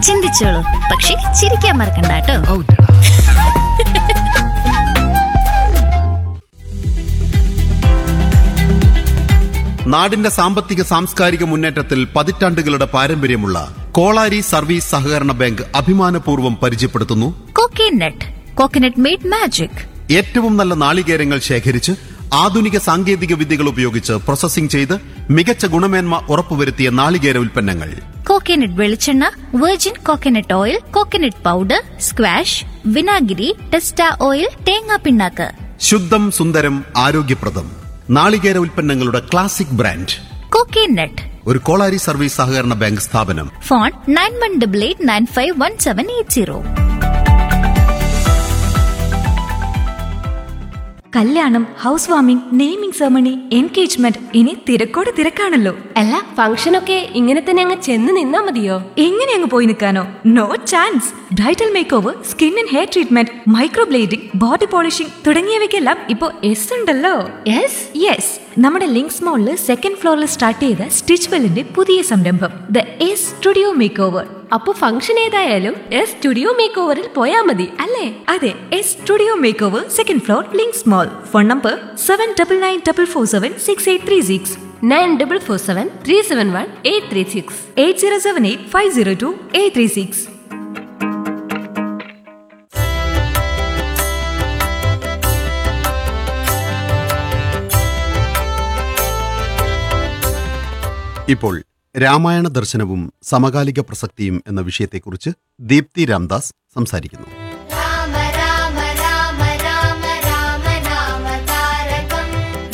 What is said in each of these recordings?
ചിന്തിച്ചോളൂ പക്ഷെ ചിരിക്കാൻ മറക്കണ്ട കേട്ടോ നാടിന്റെ സാമ്പത്തിക സാംസ്കാരിക മുന്നേറ്റത്തിൽ പതിറ്റാണ്ടുകളുടെ പാരമ്പര്യമുള്ള കോളാരി സർവീസ് സഹകരണ ബാങ്ക് അഭിമാനപൂർവ്വം പരിചയപ്പെടുത്തുന്നു കോക്കനട്ട് കോക്കനട്ട് മെയ്ഡ് മാജിക് ഏറ്റവും നല്ല നാളികേരങ്ങൾ ശേഖരിച്ച് ആധുനിക സാങ്കേതിക വിദ്യകൾ ഉപയോഗിച്ച് പ്രോസസ്സിംഗ് ചെയ്ത് മികച്ച ഗുണമേന്മ ഉറപ്പുവരുത്തിയ നാളികേര ഉൽപ്പന്നങ്ങൾ കോക്കനട്ട് വെളിച്ചെണ്ണ virgin coconut oil coconut powder squash വിനാഗിരി ടെസ്റ്റ ഓയിൽ തേങ്ങാ പിണ്ണാക്ക് ശുദ്ധം സുന്ദരം ആരോഗ്യപ്രദം നാളികേര ഉൽപ്പന്നങ്ങളുടെ ക്ലാസിക് ബ്രാൻഡ് കോക്കനട്ട് ഒരു കോളാരി സർവീസ് സഹകരണ ബാങ്ക് സ്ഥാപനം phone nine one double eight nine five one seven eight zero കല്യാണം house warming naming ceremony engagement ഇനി തിരക്കോട് തിരക്കാണല്ലോ അല്ല ഫംഗ്ഷനൊക്കെ ഇങ്ങനെ തന്നെ അങ്ങ് ചെന്ന് നിന്നാ മതിയോ എങ്ങനെ അങ്ങ് പോയി നിൽക്കാനോ no chance bridal makeover skin and hair treatment microblading body polishing തുടങ്ങിയവയ്ക്കെല്ലാം ഇപ്പോ എസ് ഉണ്ടല്ലോ യെസ് യെസ് നമ്മുടെ ലിങ്ക്സ് മോളിൽ സെക്കൻഡ് ഫ്ലോറിൽ സ്റ്റാർട്ട് ചെയ്ത സ്റ്റിച്ച് വെല്ലിന്റെ പുതിയ സംരംഭം the S studio makeover അപ്പൊ ഫംഗ്ഷൻ ഏതായാലും എസ് സ്റ്റുഡിയോ മേക്ക് ഓവറിൽ പോയാ മതി അല്ലേ അതെ S studio makeover second floor Links Mall phone number seven double nine double four seven six eight three six nine double four seven three seven one eight three six eight zero seven eight five zero two eight three six ഇപ്പോൾ രാമായണ ദർശനവും സമകാലിക പ്രസക്തിയും എന്ന വിഷയത്തെക്കുറിച്ച് ദീപ്തി രാംദാസ് സംസാരിക്കുന്നു രാമ രാമ രാമ രാമ രാമ നാമ താരകം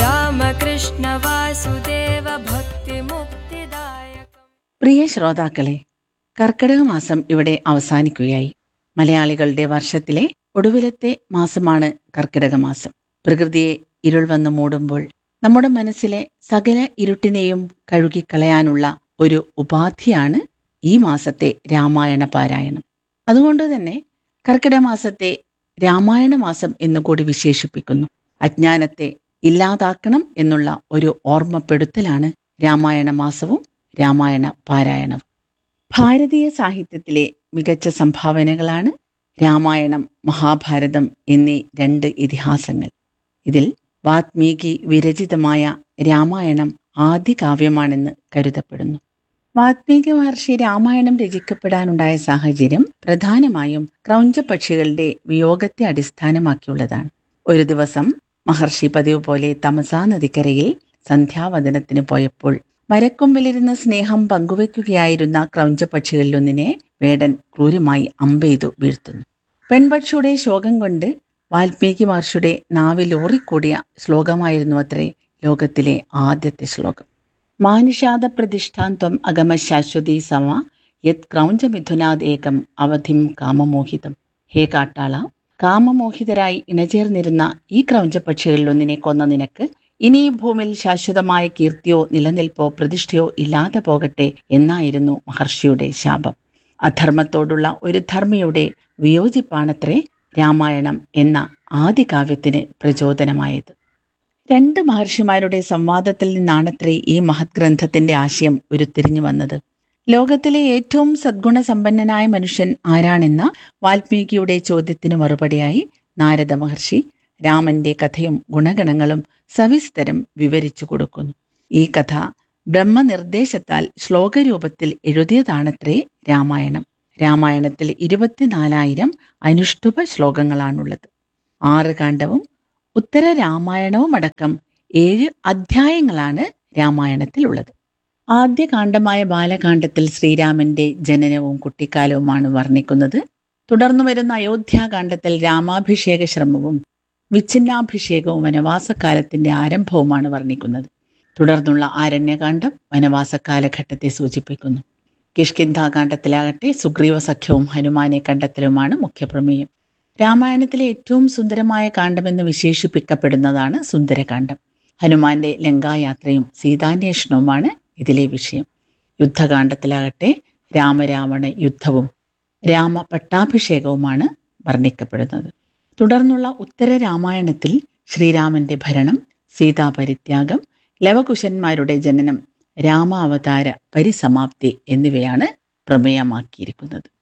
രാമകൃഷ്ണ വാസുദേവ ഭക്തി മുക്തിദായകം പ്രിയ ശ്രോതാക്കളെ കർക്കിടക മാസം ഇവിടെ അവസാനിക്കുകയായി മലയാളികളുടെ വർഷത്തിലെ ഒടുവിലത്തെ മാസമാണ് കർക്കിടക മാസം പ്രകൃതിയെ ഇരുൾ വന്ന് മൂടുമ്പോൾ നമ്മുടെ മനസ്സിലെ സകല ഇരുട്ടിനെയും കഴുകിക്കളയാനുള്ള ഒരു ഉപാധിയാണ് ഈ മാസത്തെ രാമായണ പാരായണം അതുകൊണ്ട് തന്നെ കർക്കിടക മാസത്തെ രാമായണ മാസം എന്നുകൂടി വിശേഷിപ്പിക്കുന്നു അജ്ഞാനത്തെ ഇല്ലാതാക്കണം എന്നുള്ള ഒരു ഓർമ്മപ്പെടുത്തലാണ് രാമായണ മാസവും രാമായണ പാരായണവും ഭാരതീയ സാഹിത്യത്തിലെ മികച്ച സംഭാവനകളാണ് രാമായണം മഹാഭാരതം എന്നീ രണ്ട് ഇതിഹാസങ്ങൾ ഇതിൽ വാത്മീകി വിരചിതമായ രാമായണം ആദ്യ കാവ്യമാണെന്ന് കരുതപ്പെടുന്നു വാത്മീകി മഹർഷി രാമായണം രചിക്കപ്പെടാനുണ്ടായ സാഹചര്യം പ്രധാനമായും ക്രൗഞ്ചപക്ഷികളുടെ വിയോഗത്തെ അടിസ്ഥാനമാക്കിയുള്ളതാണ് ഒരു ദിവസം മഹർഷി പതിവ് പോലെ തമസാ നദിക്കരയിൽ സന്ധ്യാവദനത്തിന് പോയപ്പോൾ മരക്കൊമ്പിലിരുന്ന് സ്നേഹം പങ്കുവെക്കുകയായിരുന്ന ക്രൗഞ്ചപക്ഷികളിലൊന്നിനെ വേടൻ ക്രൂരമായി അമ്പെയ്തു വീഴ്ത്തുന്നു പെൺപക്ഷിയുടെ ശോകം കൊണ്ട് വാൽമീകി മഹർഷിയുടെ നാവിൽ ഓറിക്കൂടിയ ശ്ലോകമായിരുന്നു അത്രേ ലോകത്തിലെ ആദ്യത്തെ ശ്ലോകം മാനുഷാദ പ്രതിഷ്ഠാന്തം അഗമ ശാശ്വതി സമ യത് ക്രൗഞ്ചമിഥുനാദേകം അവധിം കാമമോഹിതം ഹേ കാട്ടാള കാമമോഹിതരായി ഇണചേർന്നിരുന്ന ഈ ക്രൗഞ്ചപക്ഷികളിലൊന്നിനെ കൊന്ന നിനക്ക് ഇനി ഈ ഭൂമിയിൽ ശാശ്വതമായ കീർത്തിയോ നിലനിൽപ്പോ പ്രതിഷ്ഠയോ ഇല്ലാതെ പോകട്ടെ എന്നായിരുന്നു മഹർഷിയുടെ ശാപം അധർമ്മത്തോടുള്ള ഒരു ധർമ്മിയുടെ വിയോജിപ്പാണത്രേ രാമായണം എന്ന ആദ്യ കാവ്യത്തിന് പ്രചോദനമായത് രണ്ട് മഹർഷിമാരുടെ സംവാദത്തിൽ നിന്നാണത്രേ ഈ മഹത് ഗ്രന്ഥത്തിന്റെ ആശയം ഉരുത്തിരിഞ്ഞു വന്നത് ലോകത്തിലെ ഏറ്റവും സദ്ഗുണസമ്പന്നനായ മനുഷ്യൻ ആരാണെന്ന വാൽമീകിയുടെ ചോദ്യത്തിന് മറുപടിയായി നാരദ മഹർഷി രാമന്റെ കഥയും ഗുണഗണങ്ങളും സവിസ്തരം വിവരിച്ചു കൊടുക്കുന്നു ഈ കഥ ബ്രഹ്മനിർദ്ദേശത്താൽ ശ്ലോകരൂപത്തിൽ എഴുതിയതാണത്രേ രാമായണം രാമായണത്തിൽ ഇരുപത്തിനാലായിരം അനുഷ്ഠുപ ശ്ലോകങ്ങളാണുള്ളത് ആറ് കാണ്ഡവും ഉത്തര രാമായണവും അടക്കം ഏഴ് അധ്യായങ്ങളാണ് രാമായണത്തിലുള്ളത് ആദ്യ കാണ്ഡമായ ബാലകാണ്ഡത്തിൽ ശ്രീരാമന്റെ ജനനവും കുട്ടിക്കാലവുമാണ് വർണ്ണിക്കുന്നത് തുടർന്നു വരുന്ന അയോധ്യാകാന്ഡത്തിൽ രാമാഭിഷേക ശ്രമവും വിച്ഛിന്നാഭിഷേകവും വനവാസകാലത്തിന്റെ ആരംഭവുമാണ് വർണ്ണിക്കുന്നത് തുടർന്നുള്ള ആരണ്യകാന്ഡം വനവാസ കാലഘട്ടത്തെ സൂചിപ്പിക്കുന്നു കിഷ്കിന്ധാകാന്ഡത്തിലാകട്ടെ സുഗ്രീവ സഖ്യവും ഹനുമാനെ കണ്ടെത്തലുമാണ് മുഖ്യപ്രമേയം രാമായണത്തിലെ ഏറ്റവും സുന്ദരമായ കാണ്ഡമെന്ന് വിശേഷിപ്പിക്കപ്പെടുന്നതാണ് സുന്ദരകാന്ഡം ഹനുമാന്റെ ലങ്കായാത്രയും സീതാന്വേഷണവുമാണ് ഇതിലെ വിഷയം യുദ്ധകാന്ഡത്തിലാകട്ടെ രാമരാവണ യുദ്ധവും രാമ പട്ടാഭിഷേകവുമാണ് വർണ്ണിക്കപ്പെടുന്നത് തുടർന്നുള്ള ഉത്തര രാമായണത്തിൽ ശ്രീരാമന്റെ ഭരണം സീതാപരിത്യാഗം ലവകുശന്മാരുടെ ജനനം രാമാവതാര പരിസമാപ്തി എന്നിവയാണ് പ്രമേയമാക്കിയിരിക്കുന്നത്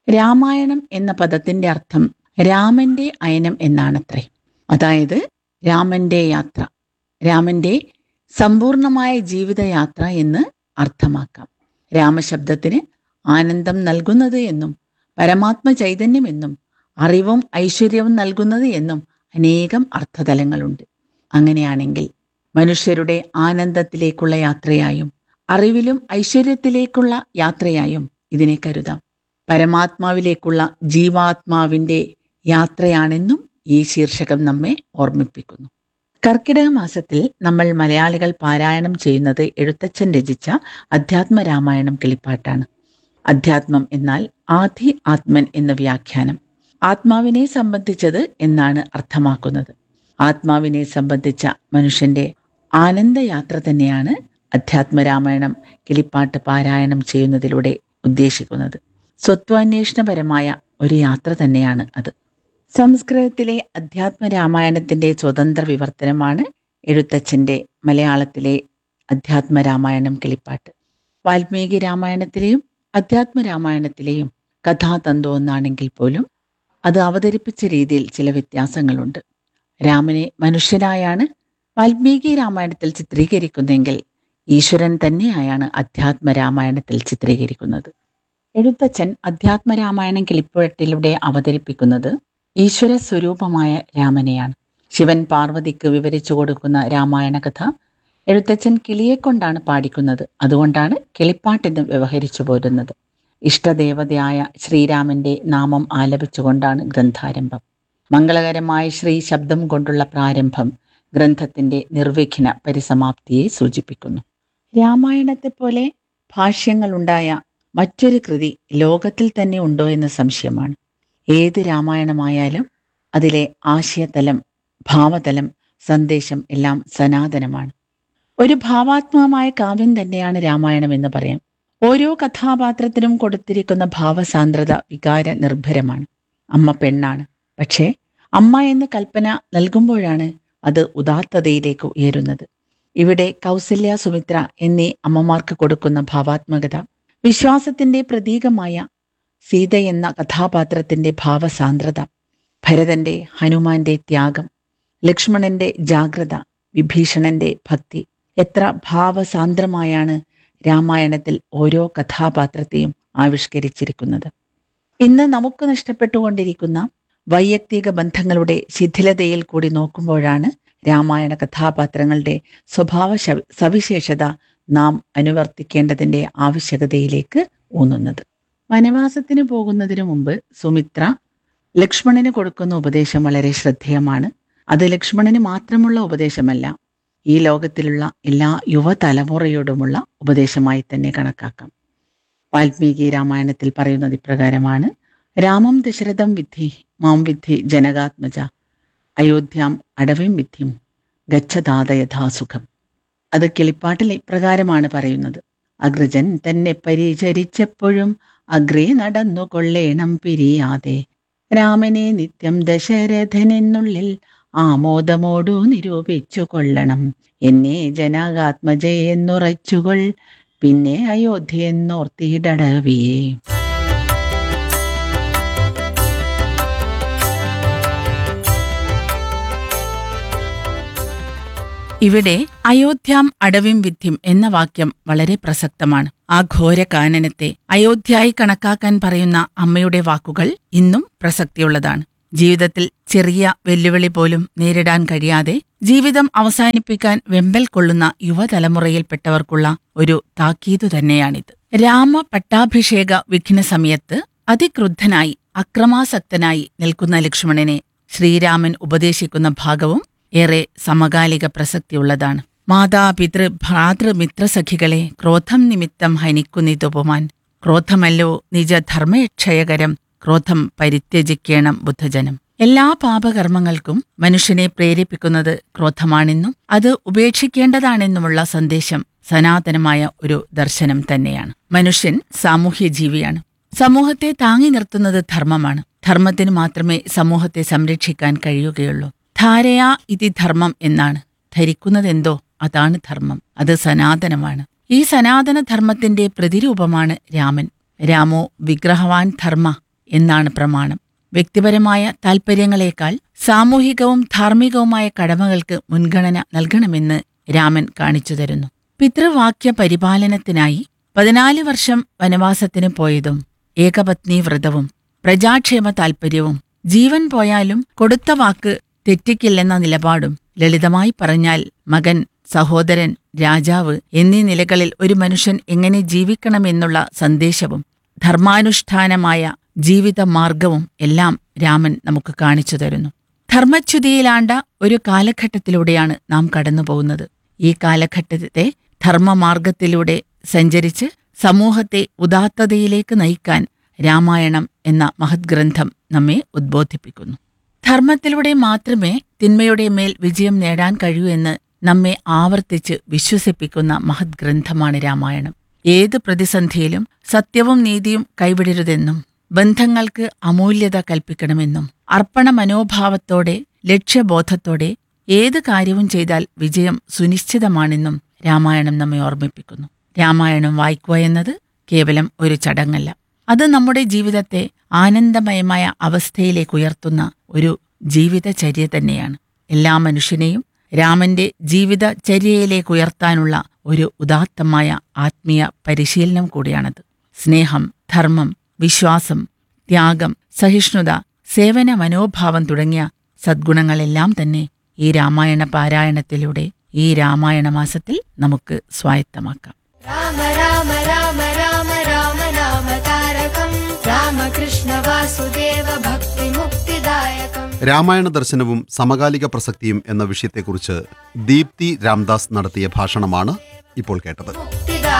രാമായണം എന്ന പദത്തിന്റെ അർത്ഥം രാമന്റെ അയനം എന്നാണത്രേ അതായത് രാമന്റെ യാത്ര രാമന്റെ സമ്പൂർണമായ ജീവിതയാത്ര എന്ന് അർത്ഥമാക്കാം രാമശബ്ദത്തിന് ആനന്ദം നൽകുന്നത് എന്നും പരമാത്മ ചൈതന്യം എന്നും അറിവും ഐശ്വര്യവും നൽകുന്നത് എന്നും അനേകം അർത്ഥതലങ്ങളുണ്ട് അങ്ങനെയാണെങ്കിൽ മനുഷ്യരുടെ ആനന്ദത്തിലേക്കുള്ള യാത്രയായും അറിവിലും ഐശ്വര്യത്തിലേക്കുള്ള യാത്രയായും ഇതിനെ കരുതാം പരമാത്മാവിലേക്കുള്ള ജീവാത്മാവിന്റെ യാത്രയാണെന്നും ഈ ശീർഷകം നമ്മെ ഓർമ്മിപ്പിക്കുന്നു കർക്കിടക മാസത്തിൽ നമ്മൾ മലയാളികൾ പാരായണം ചെയ്യുന്നത് എഴുത്തച്ഛൻ രചിച്ച അധ്യാത്മ രാമായണം കിളിപ്പാട്ടാണ് അധ്യാത്മം എന്നാൽ ആധി ആത്മൻ എന്ന വ്യാഖ്യാനം ആത്മാവിനെ സംബന്ധിച്ചത് എന്നാണ് അർത്ഥമാക്കുന്നത് ആത്മാവിനെ സംബന്ധിച്ച മനുഷ്യന്റെ ആനന്ദയാത്ര തന്നെയാണ് അധ്യാത്മരാമായണം കിളിപ്പാട്ട് പാരായണം ചെയ്യുന്നതിലൂടെ ഉദ്ദേശിക്കുന്നത് സ്വത്വാന്വേഷണപരമായ ഒരു യാത്ര തന്നെയാണ് അത് സംസ്കൃതത്തിലെ അധ്യാത്മരാമായണത്തിന്റെ സ്വതന്ത്ര വിവർത്തനമാണ് എഴുത്തച്ഛന്റെ മലയാളത്തിലെ അധ്യാത്മരാമായണം കിളിപ്പാട്ട് വാൽമീകി രാമായണത്തിലെയും അധ്യാത്മരാമായണത്തിലെയും കഥാതന്തു ഒന്നാണെങ്കിൽ പോലും അത് അവതരിപ്പിച്ച രീതിയിൽ ചില വ്യത്യാസങ്ങളുണ്ട് രാമനെ മനുഷ്യനായാണ് വാൽമീകി രാമായണത്തിൽ ചിത്രീകരിക്കുന്നെങ്കിൽ ഈശ്വരൻ തന്നെയായാണ് അധ്യാത്മരാമായണത്തിൽ ചിത്രീകരിക്കുന്നത് എഴുത്തച്ഛൻ അധ്യാത്മരാമായണം കിളിപ്പുഴട്ടിലൂടെ അവതരിപ്പിക്കുന്നത് ഈശ്വര സ്വരൂപമായ രാമനെയാണ് ശിവൻ പാർവതിക്ക് വിവരിച്ചു കൊടുക്കുന്ന രാമായണ കഥ എഴുത്തച്ഛൻ കിളിയെക്കൊണ്ടാണ് പാടിക്കുന്നത് അതുകൊണ്ടാണ് കിളിപ്പാട്ടെന്ന് വ്യവഹരിച്ചു പോരുന്നത് ഇഷ്ടദേവതയായ ശ്രീരാമന്റെ നാമം ആലപിച്ചുകൊണ്ടാണ് ഗ്രന്ഥാരംഭം മംഗളകരമായ ശ്രീ ശബ്ദം കൊണ്ടുള്ള പ്രാരംഭം ഗ്രന്ഥത്തിന്റെ നിർവിഘ്ന പരിസമാപ്തിയെ സൂചിപ്പിക്കുന്നു രാമായണത്തെ പോലെ ഭാഷ്യങ്ങളുണ്ടായ മറ്റൊരു കൃതി ലോകത്തിൽ തന്നെ ഉണ്ടോ എന്ന് സംശയമാണ് ഏത് രാമായണമായാലും അതിലെ ആശയതലം ഭാവതലം സന്ദേശം എല്ലാം സനാതനമാണ് ഒരു ഭാവാത്മകമായ കാവ്യം തന്നെയാണ് രാമായണം എന്ന് പറയാം ഓരോ കഥാപാത്രത്തിനും കൊടുത്തിരിക്കുന്ന ഭാവസാന്ദ്രത വികാര നിർഭരമാണ് അമ്മ പെണ്ണാണ് പക്ഷേ അമ്മ എന്ന് കൽപ്പന നൽകുമ്പോഴാണ് അത് ഉദാത്തതയിലേക്ക് ഉയരുന്നത് ഇവിടെ കൗസല്യ സുമിത്ര എന്നീ അമ്മമാർക്ക് കൊടുക്കുന്ന ഭാവാത്മകത വിശ്വാസത്തിന്റെ പ്രതീകമായ സീത എന്ന കഥാപാത്രത്തിന്റെ ഭാവസാന്ദ്രത ഭരതന്റെ ഹനുമാന്റെ ത്യാഗം ലക്ഷ്മണന്റെ ജാഗ്രത വിഭീഷണന്റെ ഭക്തി എത്ര ഭാവസാന്ദ്രമായാണ് രാമായണത്തിൽ ഓരോ കഥാപാത്രത്തെയും ആവിഷ്കരിച്ചിരിക്കുന്നത് ഇന്ന് നമുക്ക് നഷ്ടപ്പെട്ടുകൊണ്ടിരിക്കുന്ന വൈയക്തിക ബന്ധങ്ങളുടെ ശിഥിലതയിൽ കൂടി നോക്കുമ്പോഴാണ് രാമായണ കഥാപാത്രങ്ങളുടെ സ്വഭാവ ശവ- സവിശേഷത നാം അനുവർത്തിക്കേണ്ടതിന്റെ ആവശ്യകതയിലേക്ക് ഊന്നുന്നത് വനവാസത്തിന് പോകുന്നതിനു മുമ്പ് സുമിത്ര ലക്ഷ്മണന് കൊടുക്കുന്ന ഉപദേശം വളരെ ശ്രദ്ധേയമാണ് അത് ലക്ഷ്മണന് മാത്രമുള്ള ഉപദേശമല്ല ഈ ലോകത്തിലുള്ള എല്ലാ യുവതലമുറയോടുമുള്ള ഉപദേശമായി തന്നെ കണക്കാക്കാം വാൽമീകി രാമായണത്തിൽ പറയുന്നത് ഇപ്രകാരമാണ് രാമം ദശരഥം വിദ്ധി മാം വിദ്ധി ജനകാത്മജ അയോധ്യാം അടവിം വിദ്ധിയും ഗച്ഛതാത യഥാസുഖം അത് കിളിപ്പാട്ടിൽ ഇപ്രകാരമാണ് പറയുന്നത് അഗ്രജൻ തന്നെ പരിചരിച്ചപ്പോഴും അഗ്രേ നടന്നു കൊള്ളേണം പിരിയാതെ രാമനെ നിത്യം ദശരഥനെന്നുള്ളിൽ ആമോദമോടു നിരൂപിച്ചു കൊള്ളണം എന്നെ ജനകാത്മജയെന്നുറച്ചുകൊൾ പിന്നെ അയോധ്യയെന്നോർത്തിടവിയേ ഇവിടെ അയോധ്യാം അടവിം വിദ്ധിം എന്ന വാക്യം വളരെ പ്രസക്തമാണ് ആ ഘോര കാനനത്തെ അയോധ്യയായി കണക്കാക്കാൻ പറയുന്ന അമ്മയുടെ വാക്കുകൾ ഇന്നും പ്രസക്തിയുള്ളതാണ് ജീവിതത്തിൽ ചെറിയ വെല്ലുവിളി പോലും നേരിടാൻ കഴിയാതെ ജീവിതം അവസാനിപ്പിക്കാൻ വെമ്പൽ കൊള്ളുന്ന യുവതലമുറയിൽപ്പെട്ടവർക്കുള്ള ഒരു താക്കീതു തന്നെയാണിത് രാമ പട്ടാഭിഷേക വിഘ്ന സമയത്ത് അതിക്രുദ്ധനായി അക്രമാസക്തനായി നിൽക്കുന്ന ലക്ഷ്മണനെ ശ്രീരാമൻ ഉപദേശിക്കുന്ന ഭാഗവും ഏറെ സമകാലിക പ്രസക്തിയുള്ളതാണ് മാതാപിതൃ ഭ്രാതൃമിത്രസഖികളെ ക്രോധം നിമിത്തം ഹനിക്കുന്നിതുപമാൻ ക്രോധമല്ലോ നിജധർമ്മക്ഷയകരം ക്രോധം പരിത്യജിക്കേണം ബുദ്ധജനം എല്ലാ പാപകർമ്മങ്ങൾക്കും മനുഷ്യനെ പ്രേരിപ്പിക്കുന്നത് ക്രോധമാണെന്നും അത് ഉപേക്ഷിക്കേണ്ടതാണെന്നുമുള്ള സന്ദേശം സനാതനമായ ഒരു ദർശനം തന്നെയാണ് മനുഷ്യൻ സാമൂഹ്യ ജീവിയാണ് സമൂഹത്തെ താങ്ങി നിർത്തുന്നത് ധർമ്മമാണ് ധർമ്മത്തിന് മാത്രമേ സമൂഹത്തെ സംരക്ഷിക്കാൻ കഴിയുകയുള്ളൂ ധാരയാ ഇതി ധർമ്മം എന്നാണ് ധരിക്കുന്നതെന്തോ അതാണ് ധർമ്മം അത് സനാതനമാണ് ഈ സനാതന ധർമ്മത്തിന്റെ പ്രതിരൂപമാണ് രാമൻ രാമോ വിഗ്രഹവാൻ ധർമ്മ എന്നാണ് പ്രമാണം വ്യക്തിപരമായ താൽപ്പര്യങ്ങളെക്കാൾ സാമൂഹികവും ധാർമ്മികവുമായ കടമകൾക്ക് മുൻഗണന നൽകണമെന്ന് രാമൻ കാണിച്ചു തരുന്നു പിതൃവാക്യ പരിപാലനത്തിനായി പതിനാല് വർഷം വനവാസത്തിന് പോയതും ഏകപത്നി വ്രതവും പ്രജാക്ഷേമ താൽപ്പര്യവും ജീവൻ പോയാലും കൊടുത്ത വാക്ക് തെറ്റിക്കില്ലെന്ന നിലപാടും ലളിതമായി പറഞ്ഞാൽ മകൻ സഹോദരൻ രാജാവ് എന്നീ നിലകളിൽ ഒരു മനുഷ്യൻ എങ്ങനെ ജീവിക്കണമെന്നുള്ള സന്ദേശവും ധർമാനുഷ്ഠാനമായ ജീവിത മാർഗവും എല്ലാം രാമൻ നമുക്ക് കാണിച്ചു തരുന്നു ധർമ്മച്യുതിയിലാണ്ട ഒരു കാലഘട്ടത്തിലൂടെയാണ് നാം കടന്നുപോകുന്നത് ഈ കാലഘട്ടത്തെ ധർമ്മമാർഗത്തിലൂടെ സഞ്ചരിച്ച് സമൂഹത്തെ ഉദാത്തതയിലേക്ക് നയിക്കാൻ രാമായണം എന്ന മഹത് ഗ്രന്ഥം നമ്മെ ഉദ്ബോധിപ്പിക്കുന്നു ധർമ്മത്തിലൂടെ മാത്രമേ തിന്മയുടെ മേൽ വിജയം നേടാൻ കഴിയൂ എന്ന് നമ്മെ ആവർത്തിച്ച് വിശ്വസിപ്പിക്കുന്ന മഹത് ഗ്രന്ഥമാണ് രാമായണം ഏത് പ്രതിസന്ധിയിലും സത്യവും നീതിയും കൈവിടരുതെന്നും ബന്ധങ്ങൾക്ക് അമൂല്യത കൽപ്പിക്കണമെന്നും അർപ്പണ മനോഭാവത്തോടെ ലക്ഷ്യബോധത്തോടെ ഏത് കാര്യവും ചെയ്താൽ വിജയം സുനിശ്ചിതമാണെന്നും രാമായണം നമ്മെ ഓർമ്മിപ്പിക്കുന്നു രാമായണം വായിക്കുക എന്നത് കേവലം ഒരു ചടങ്ങല്ല അത് നമ്മുടെ ജീവിതത്തെ ആനന്ദമയമായ അവസ്ഥയിലേക്ക് ഉയർത്തുന്ന ഒരു ജീവിതചര്യ തന്നെയാണ് എല്ലാ മനുഷ്യനെയും രാമന്റെ ജീവിതചര്യയിലേക്ക് ഉയർത്താനുള്ള ഒരു ഉദാത്തമായ ആത്മീയ പരിശീലനം കൂടിയാണത് സ്നേഹം ധർമ്മം വിശ്വാസം ത്യാഗം സഹിഷ്ണുത സേവന മനോഭാവം തുടങ്ങിയ സദ്ഗുണങ്ങളെല്ലാം തന്നെ ഈ രാമായണ പാരായണത്തിലൂടെ ഈ രാമായണ മാസത്തിൽ നമുക്ക് സ്വായത്തമാക്കാം राम राम राम राम राम नाम तारकम् रामकृष्ण वासुदेव भक्तिमुक्तिदायकम् രാമായണ ദർശനവും സമകാലിക പ്രസക്തിയും എന്ന വിഷയത്തെക്കുറിച്ച് ദീപ്തി രാംദാസ് നടത്തിയ ഭാഷണമാണ് ഇപ്പോൾ കേട്ടത് मुक्तिदा